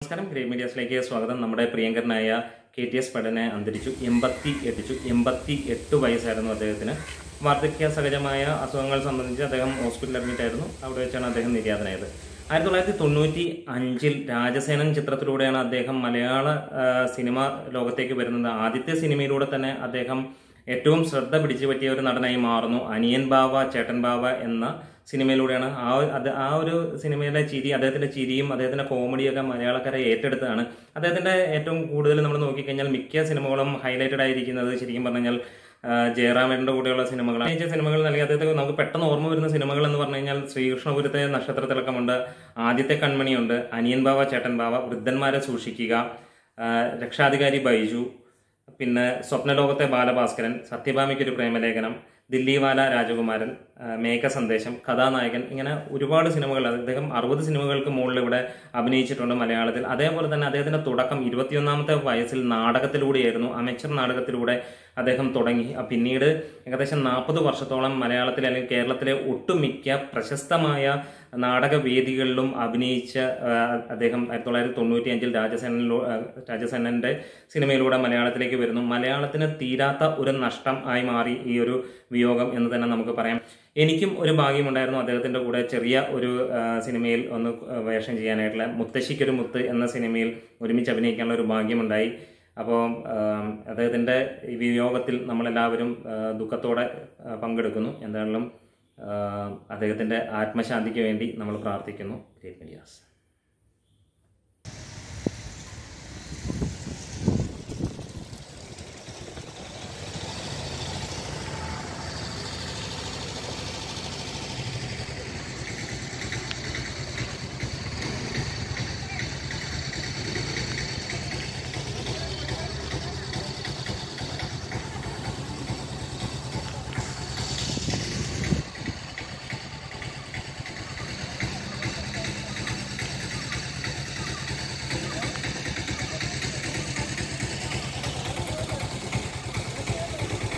നമസ്കാരം ഗ്രേ മീഡിയാസിലേക്ക് സ്വാഗതം നമ്മുടെ പ്രിയങ്കരനായ കെ ടി എസ് പഠനെ അന്തരിച്ചു എൺപത്തി എട്ടിച്ചു എൺപത്തി എട്ട് വയസ്സായിരുന്നു അദ്ദേഹത്തിന് വാർദ്ധക്യ സഹജമായ അസുഖങ്ങൾ സംബന്ധിച്ച് അദ്ദേഹം ഹോസ്പിറ്റലിൽ അഡ്മിറ്റായിരുന്നു അവിടെ വെച്ചാണ് അദ്ദേഹം നിര്യാതനായത് ആയിരത്തി തൊള്ളായിരത്തി തൊണ്ണൂറ്റി അഞ്ചിൽ രാജസേനൻ ചിത്രത്തിലൂടെയാണ് അദ്ദേഹം മലയാള ആ, സിനിമ ലോകത്തേക്ക് വരുന്നത് ആദ്യത്തെ സിനിമയിലൂടെ തന്നെ അദ്ദേഹം ഏറ്റവും ശ്രദ്ധ പിടിച്ചു പറ്റിയ ഒരു നടനായി മാറുന്നു അനിയൻ ബാവ ചേട്ടൻ ബാവ എന്ന സിനിമയിലൂടെയാണ് ആ ഒരു- അത് ആ ഒരു സിനിമയിലെ ചിരി അദ്ദേഹത്തിന്റെ ചിരിയും അദ്ദേഹത്തിന്റെ കോമഡിയൊക്കെ മലയാളക്കാരെ ഏറ്റെടുത്തതാണ് അദ്ദേഹത്തിന്റെ ഏറ്റവും കൂടുതൽ നമ്മൾ നോക്കിക്കഴിഞ്ഞാൽ മിക്ക സിനിമകളും ഹൈലൈറ്റഡ് ആയിരിക്കുന്നത് ശരിക്കും പറഞ്ഞാൽ ആ, ജയറാമേട്ടന്റെ കൂടെയുള്ള സിനിമകളാണ് അഭിനയിച്ച സിനിമകൾ നൽകി അദ്ദേഹത്തെ നമുക്ക് പെട്ടെന്ന് ഓർമ്മ വരുന്ന സിനിമകൾ എന്ന് പറഞ്ഞു കഴിഞ്ഞാൽ ശ്രീകൃഷ്ണപുരത്തെ നക്ഷത്രത്തിളക്കമുണ്ട് ആദ്യത്തെ കൺമണിയുണ്ട് അനിയൻ ബാവ ചേട്ടൻ ബാവ വൃദ്ധന്മാരെ സൂക്ഷിക്കുക ആ, രക്ഷാധികാരി ബൈജു പിന്നെ സ്വപ്നലോകത്തെ ബാലഭാസ്കരൻ സത്യഭാമിക്കൊരു പ്രേമലേഖനം ദില്ലിവാല രാജകുമാരൻ ആ, മേഘ സന്ദേശം കഥാനായകൻ ഇങ്ങനെ ഒരുപാട് സിനിമകൾ അദ്ദേഹം അറുപത് സിനിമകൾക്ക് മുകളിൽ ഇവിടെ അഭിനയിച്ചിട്ടുണ്ട് മലയാളത്തിൽ അതേപോലെ തന്നെ അദ്ദേഹത്തിന്റെ തുടക്കം ഇരുപത്തിയൊന്നാമത്തെ വയസ്സിൽ നാടകത്തിലൂടെയായിരുന്നു അമേച്ചർ നാടകത്തിലൂടെ അദ്ദേഹം തുടങ്ങി ആ, പിന്നീട് ഏകദേശം നാൽപ്പത് വർഷത്തോളം മലയാളത്തിലെ അല്ലെങ്കിൽ കേരളത്തിലെ ഒട്ടുമിക്ക പ്രശസ്തമായ നാടകവേദികളിലും അഭിനയിച്ച ആ, അദ്ദേഹം ആയിരത്തി തൊള്ളായിരത്തി തൊണ്ണൂറ്റി അഞ്ചിൽ രാജസേനനിലൂ ആ, രാജസേനന്റെ സിനിമയിലൂടെ മലയാളത്തിലേക്ക് വരുന്നു മലയാളത്തിന് തീരാത്ത ഒരു നഷ്ടം ആയി മാറി ഈ ഒരു വിയോഗം എന്ന് തന്നെ നമുക്ക് പറയാം എനിക്കും ഒരു ഭാഗ്യമുണ്ടായിരുന്നു അദ്ദേഹത്തിന്റെ കൂടെ ചെറിയ ഒരു ആ, സിനിമയിൽ ഒന്ന് വേഷം ചെയ്യാനായിട്ടുള്ള മുത്തശ്ശിക്കൊരു മുത്ത് എന്ന സിനിമയിൽ ഒരുമിച്ച് അഭിനയിക്കാനുള്ള ഒരു ഭാഗ്യമുണ്ടായി അപ്പോൾ അദ്ദേഹത്തിൻ്റെ ഈ വിയോഗത്തിൽ നമ്മളെല്ലാവരും ആ, ദുഃഖത്തോടെ ആ, പങ്കെടുക്കുന്നു എന്തായാലും അദ്ദേഹത്തിൻ്റെ ആത്മശാന്തിക്ക് വേണ്ടി നമ്മൾ പ്രാർത്ഥിക്കുന്നു ഗ്രേറ്റ് മീഡിയാസ്